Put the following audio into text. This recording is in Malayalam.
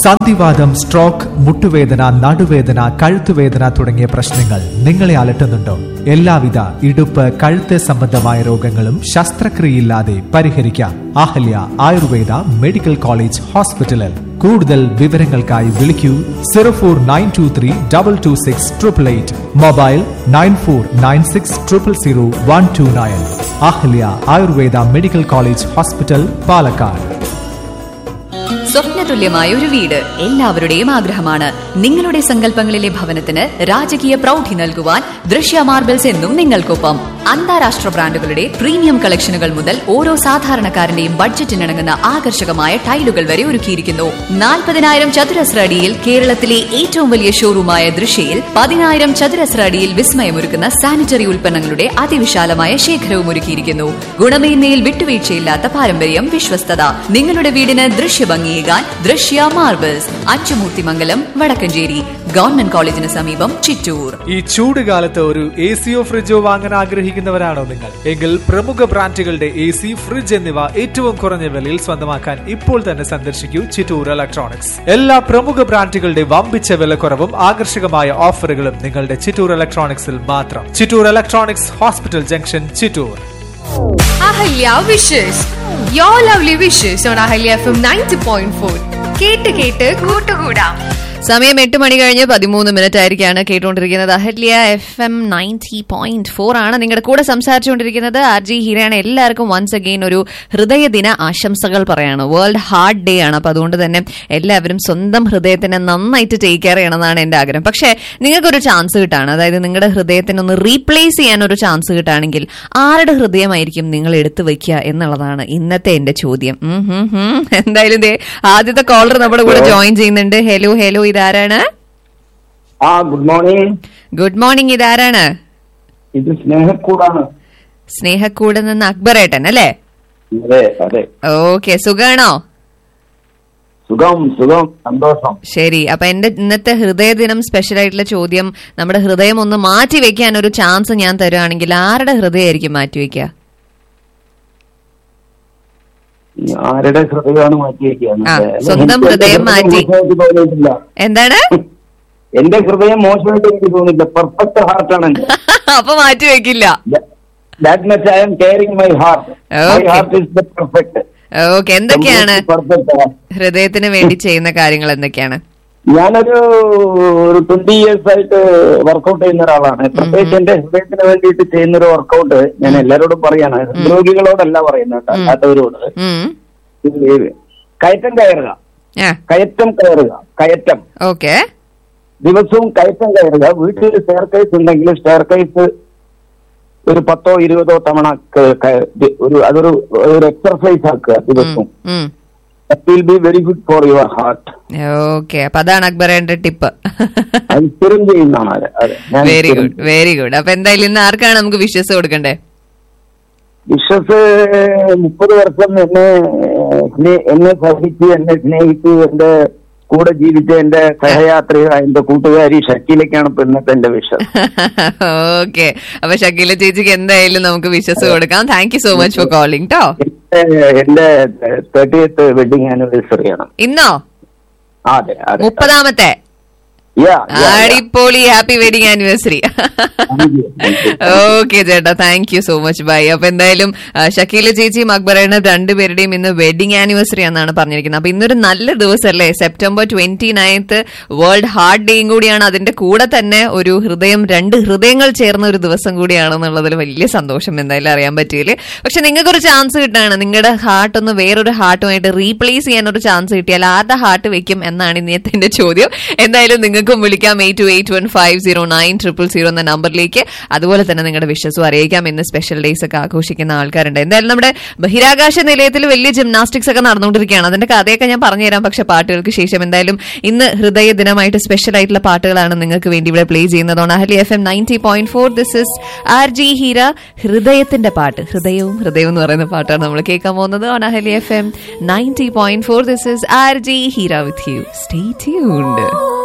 സന്ധിവാദം സ്ട്രോക്ക് മുട്ടുവേദന നടുവേദന കഴുത്തുവേദന തുടങ്ങിയ പ്രശ്നങ്ങൾ നിങ്ങളെ അലട്ടുന്നുണ്ടോ എല്ലാവിധ ഇടുപ്പ് കഴുത്ത് സംബന്ധമായ രോഗങ്ങളും ശസ്ത്രക്രിയയില്ലാതെ പരിഹരിക്കാം അഹല്യ ആയുർവേദ മെഡിക്കൽ കോളേജ് ഹോസ്പിറ്റലിൽ കൂടുതൽ വിവരങ്ങൾക്കായി വിളിക്കൂ zero four nine two three double two six triple eight mobile nine four nine six triple zero one two nine Ahalya Ayurveda medical college hospital Palakkad സ്വപ്നതുല്യമായ ഒരു വീട് എല്ലാവരുടെയും ആഗ്രഹമാണ് നിങ്ങളുടെ സങ്കല്പങ്ങളിലെ ഭവനത്തിന് രാജകീയ പ്രൗഢി നൽകുവാൻ ദൃശ്യ മാർബിൾസ് എന്നും നിങ്ങൾക്കൊപ്പം അന്താരാഷ്ട്ര ബ്രാൻഡുകളുടെ പ്രീമിയം കളക്ഷനുകൾ മുതൽ ഓരോ സാധാരണക്കാരന്റെയും ബഡ്ജറ്റിനിണങ്ങുന്ന ആകർഷകമായ ടൈലുകൾ വരെ ഒരുക്കിയിരിക്കുന്നു നാൽപ്പതിനായിരം ചതുരശ്ര അടിയിൽ കേരളത്തിലെ ഏറ്റവും വലിയ ഷോറൂമായ ദൃശ്യയിൽ പതിനായിരം ചതുരശ്ര അടിയിൽ വിസ്മയമൊരുക്കുന്ന സാനിറ്ററി ഉൽപ്പന്നങ്ങളുടെ അതിവിശാലമായ ശേഖരവും ഒരുക്കിയിരിക്കുന്നു ഗുണമേന്മയിൽ വിട്ടുവീഴ്ചയില്ലാത്ത പാരമ്പര്യം വിശ്വസ്തത നിങ്ങളുടെ വീടിന് ദൃശ്യഭംഗിയേകാൻ ദൃശ്യ മാർബിൾസ് അച്ചുമൂർത്തിമംഗലം വടക്കഞ്ചേരി ഗവൺമെന്റ് കോളേജിന് സമീപം ചിറ്റൂർ ഈ ചൂട് കാലത്ത് ഒരു എ സിയോ ഫ്രിഡ്ജോ വാങ്ങാൻ ആഗ്രഹിക്കുന്നവരാണോ നിങ്ങൾ എങ്കിൽ പ്രമുഖ ബ്രാൻഡുകളുടെ എ സി ഫ്രിഡ്ജ് എന്നിവ ഏറ്റവും കുറഞ്ഞ വിലയിൽ സ്വന്തമാക്കാൻ ഇപ്പോൾ തന്നെ സന്ദർശിക്കൂ ചിറ്റൂർ ഇലക്ട്രോണിക്സ് എല്ലാ പ്രമുഖ ബ്രാൻഡുകളുടെ വമ്പിച്ച വിലക്കുറവും ആകർഷകമായ ഓഫറുകളും നിങ്ങളുടെ ചിറ്റൂർ ഇലക്ട്രോണിക്സിൽ മാത്രം Chittoor electronics hospital junction Chittoor Ahalya wishes your lovely wishes on Ahalya F M ninety point four കേട്ട് കേട്ട് കൂട്ടുകൂടാം സമയം എട്ട് മണി കഴിഞ്ഞ് പതിമൂന്ന് മിനിറ്റ് ആയിരിക്കാണ് കേട്ടുകൊണ്ടിരിക്കുന്നത് Ahalya F M ninety point four ആണ് നിങ്ങളുടെ കൂടെ സംസാരിച്ചുകൊണ്ടിരിക്കുന്നത് ആർ ജി ഹീരയാണ് എല്ലാവർക്കും വൺസ് അഗെയിൻ ഒരു ഹൃദയദിന ആശംസകൾ പറയാണ് വേൾഡ് ഹാർട്ട് ഡേ ആണ് അപ്പൊ അതുകൊണ്ട് തന്നെ എല്ലാവരും സ്വന്തം ഹൃദയത്തിനെ നന്നായിട്ട് ടേക്ക് കെയർ ചെയ്യണമെന്നാണ് എന്റെ ആഗ്രഹം പക്ഷേ നിങ്ങൾക്കൊരു ചാൻസ് കിട്ടാണ് അതായത് നിങ്ങളുടെ ഹൃദയത്തിനെ ഒന്ന് റീപ്ലേസ് ചെയ്യാൻ ഒരു ചാൻസ് കിട്ടുകയാണെങ്കിൽ ആരുടെ ഹൃദയമായിരിക്കും നിങ്ങൾ എടുത്തു വെക്കുക എന്നുള്ളതാണ് ഇന്നത്തെ എന്റെ ചോദ്യം ഉം ഹും ഹും. എന്തായാലും ദേ ആദ്യത്തെ കോളർ നമ്മുടെ കൂടെ ജോയിൻ ചെയ്യുന്നുണ്ട് ഹലോ ഹലോ ഇതാരാണ് ആ ഗുഡ് മോർണിംഗ് ഗുഡ് മോർണിംഗ് ഇതാരാണ് ഇത് സ്നേഹക്കൂടാണ് സ്നേഹക്കൂടെ നിന്ന് അക്ബറേട്ടൻ അല്ലേ അതെ അതെ ഓക്കെ സുഖാണോ സുഖം സുഖം സന്തോഷം ശരി അപ്പൊ എന്റെ ഇന്നത്തെ ഹൃദയദിനം സ്പെഷ്യൽ ആയിട്ടുള്ള ചോദ്യം നമ്മുടെ ഹൃദയം ഒന്ന് മാറ്റി വെക്കാൻ ഒരു ചാൻസ് ഞാൻ തരുവാണെങ്കിൽ ആരുടെ ഹൃദയമായിരിക്കും മാറ്റി വെക്കുക ഈ ആരുടെ ഹൃദയമാണ് മാറ്റി വെക്കുകയാണ് ആ, അല്ലേ? സ്വന്തം എനിക്ക് ഹൃദയം എന്റെ മാറ്റി. മോശമായിട്ട് തോന്നിയിട്ടില്ല എന്താണ് എന്റെ ഹൃദയം മോശമായിട്ട് എനിക്ക് തോന്നിയില്ല പെർഫെക്റ്റ് ഹാർട്ടാണ് എന്റെ അപ്പൊ മാറ്റി വെക്കില്ല that much I'm caring my heart my Okay. Heart is the perfect okay എന്തൊക്കെയാണ് പെർഫെക്റ്റ് ഹൃദയത്തിന് വേണ്ടി ചെയ്യുന്ന കാര്യങ്ങൾ എന്തൊക്കെയാണ് ഞാനൊരു ഒരു ട്വന്റി ഇയേഴ്സ് ആയിട്ട് വർക്കൗട്ട് ചെയ്യുന്ന ഒരാളാണ് പ്രത്യേകിച്ച് എന്റെ ഹൃദയത്തിന് വേണ്ടിയിട്ട് ചെയ്യുന്ന ഒരു വർക്കൗട്ട് ഞാൻ എല്ലാവരോടും പറയാണ് രോഗികളോടല്ല പറയുന്നത് കേട്ടോ, അല്ലാത്തവരോട് ഉം ഈ കയറ്റം കയറുക ആ കയറ്റം കയറുക കയറ്റം ഓക്കെ ദിവസവും കയറ്റം കയറുക വീട്ടിൽ സ്റ്റെയർ കേസ് ഉണ്ടെങ്കിൽ സ്റ്റെയർ കേസ് ഒരു പത്തോ ഇരുപതോ തവണ ക- ക- ദി- ഒരു അതൊരു ഒരു എക്സർസൈസ് ആക്കുക ദിവസവും will be very good for your heart okay അപ്പൊ അതാണ് അക്ബറേന്റെ ടിപ്പ് അത് സ്ഥിരം ചെയ്യുന്നതാണ് അത്. അതെ ഞാൻ വെരി സ്ഥിരം ഗുഡ് വെരി ഗുഡ് അപ്പൊ എന്തായാലും ഇന്ന് ആർക്കാണ് നമുക്ക് വിശ്വസ് കൊടുക്കണ്ടേ വിശ്വസ് മുപ്പത് വർഷം എന്നെ സ്നേ- എന്നെ സഹിച്ച് എന്നെ സ്നേഹിച്ച് എന്റെ കൂടെ ജീവിച്ച എന്റെ സഹയാത്രിക എന്റെ കൂട്ടുകാരി ഷക്കീലയ്ക്കാണ് ഇപ്പൊ ഇന്നത്തെ എന്റെ വിശ്വസ് ഓക്കെ അപ്പൊ ഷക്കീല ചേച്ചിക്ക് എന്തായാലും നമുക്ക് വിശ്വസ് കൊടുക്കാം thank you so much for calling ട്ടോ എന്റെ- എന്റെ തേർട്ടിയത്ത് വെഡിങ് ആനിവേഴ്സറി ആണ് ഇന്നോ ആ, അതെ അതെ മുപ്പതാമത്തെ Yeah, yeah, yeah. അടിപൊളി happy wedding anniversary Thank you, thank you. Okay ചേട്ടാ thank you so much bye അപ്പൊ എന്തായാലും ആ, ഷക്കീല ചേച്ചിയും അക്ബറേണ രണ്ടുപേരുടെയും ഇന്ന് വെഡിങ് ആനിവേഴ്സറി എന്നാണ് പറഞ്ഞിരിക്കുന്നത് അപ്പൊ ഇന്നൊരു നല്ല ദിവസമല്ലേ September twenty ninth world heart ഡേയും കൂടിയാണ് അതിന്റെ കൂടെ തന്നെ ഒരു ഹൃദയം രണ്ട് ഹൃദയങ്ങൾ ചേർന്ന ഒരു ദിവസം കൂടിയാണെന്നുള്ളതിൽ വലിയ സന്തോഷം എന്തായാലും അറിയാൻ പറ്റിയില്ലേ പക്ഷെ നിങ്ങൾക്ക് ഒരു ചാൻസ് കിട്ടുകയാണ് നിങ്ങളുടെ ഹാർട്ട് ഒന്ന് വേറൊരു ഹാർട്ടുമായിട്ട് റീപ്ലേസ് ചെയ്യാൻ ഒരു ചാൻസ് കിട്ടിയാൽ ആരുടെ ഹാർട്ട് വെക്കും എന്നാണ് ഇന്നത്തെ എന്റെ ചോദ്യം എന്തായാലും നിങ്ങൾക്കും വിളിക്കാം eight two eight one five zero nine triple zero എന്ന നമ്പറിലേക്ക് അതുപോലെ തന്നെ നിങ്ങളുടെ വിശ്വസും അറിയിക്കാം ഇന്ന് സ്പെഷ്യൽ ഡേയ്സ് ഒക്കെ ആഘോഷിക്കുന്ന ആൾക്കാരുണ്ട് എന്തായാലും നമ്മുടെ ബഹിരാകാശ നിലയത്തിൽ വലിയ ജിംനാസ്റ്റിക്സ് ഒക്കെ നടന്നുകൊണ്ടിരിക്കുകയാണ് അതിന്റെ കഥയൊക്കെ ഞാൻ പറഞ്ഞുതരാം പക്ഷെ പാട്ടുകൾക്ക് ശേഷം എന്തായാലും ഇന്ന് ഹൃദയ ദിനമായിട്ട് സ്പെഷ്യൽ ആയിട്ടുള്ള പാട്ടുകളാണ് നിങ്ങൾക്ക് വേണ്ടി ഇവിടെ പ്ലേ ചെയ്യുന്നത് Ahalya F M ninety point four this is R J Heera ഹൃദയത്തിന്റെ പാട്ട് ഹൃദയവും ഹൃദയവും എന്ന് പറയുന്ന പാട്ടാണ് നമ്മൾ കേൾക്കാൻ പോകുന്നത് on Ahalya F M ninety point four this is R J Heera with you stay tuned